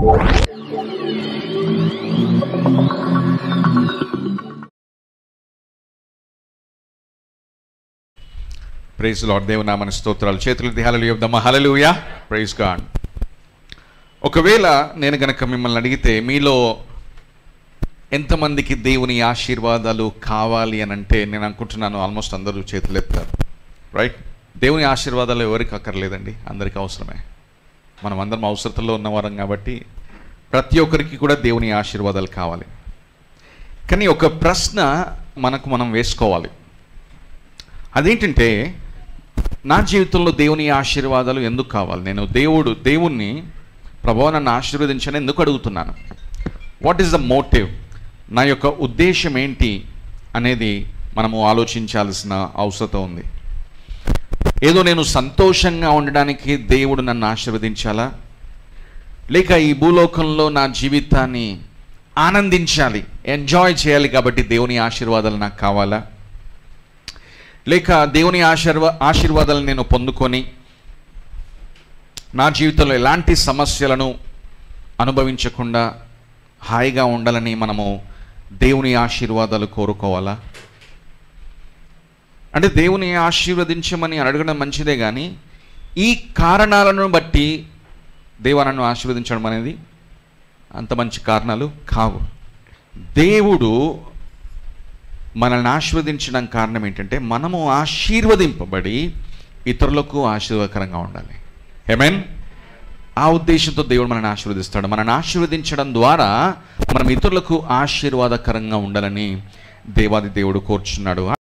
praise lord దేవునామని స్తోత్రాలు చేతులు దిహాలు చెప్దామా హలలుయా praise God ఒకవేళ నేను గనక మిమ్మల్ని అడిగితే మీలో ఎంతమందికి దేవుని ఆశీర్వాదాలు కావాలి అని అంటే నేను అనుకుంటున్నాను ఆల్మోస్ట్ అందరూ చేతులు ఎత్తారు రైట్ దేవుని ఆశీర్వాదాలు ఎవరికి అక్కర్లేదండి అందరికీ అవసరమే మనం అందరం అవసరతలో ఉన్నవారం కాబట్టి ప్రతి ఒక్కరికి కూడా దేవుని ఆశీర్వాదాలు కావాలి కానీ ఒక ప్రశ్న మనకు మనం వేసుకోవాలి అదేంటంటే నా జీవితంలో దేవుని ఆశీర్వాదాలు ఎందుకు కావాలి నేను దేవుడు దేవుణ్ణి ప్రభావ నన్ను ఆశీర్వదించని ఎందుకు అడుగుతున్నాను వాట్ ఈస్ ద మోటివ్ నా యొక్క ఉద్దేశం ఏంటి అనేది మనము ఆలోచించాల్సిన అవసరం ఉంది ఏదో నేను సంతోషంగా ఉండడానికి దేవుడు నన్ను ఆశీర్వదించాలా లేక ఈ భూలోకంలో నా జీవితాన్ని ఆనందించాలి ఎంజాయ్ చేయాలి కాబట్టి దేవుని ఆశీర్వాదాలు నాకు కావాలా లేక దేవుని ఆశీర్వా ఆశీర్వాదాలను నేను పొందుకొని నా జీవితంలో ఎలాంటి సమస్యలను అనుభవించకుండా హాయిగా ఉండాలని మనము దేవుని ఆశీర్వాదాలు కోరుకోవాలా అంటే దేవుని ఆశీర్వదించమని అడగడం మంచిదే కానీ ఈ కారణాలను బట్టి దేవ నన్ను ఆశీర్వదించడం అనేది అంత మంచి కారణాలు కావు దేవుడు మనల్ని ఆశీర్వదించడం కారణం ఏంటంటే మనము ఆశీర్వదింపబడి ఇతరులకు ఆశీర్వాదకరంగా ఉండాలి ఏమేన్ ఆ ఉద్దేశంతో దేవుడు మనల్ని ఆశీర్వదిస్తాడు మనల్ని ఆశీర్వదించడం ద్వారా మనం ఇతరులకు ఆశీర్వాదకరంగా ఉండాలని దేవాది దేవుడు కోరుచున్నాడు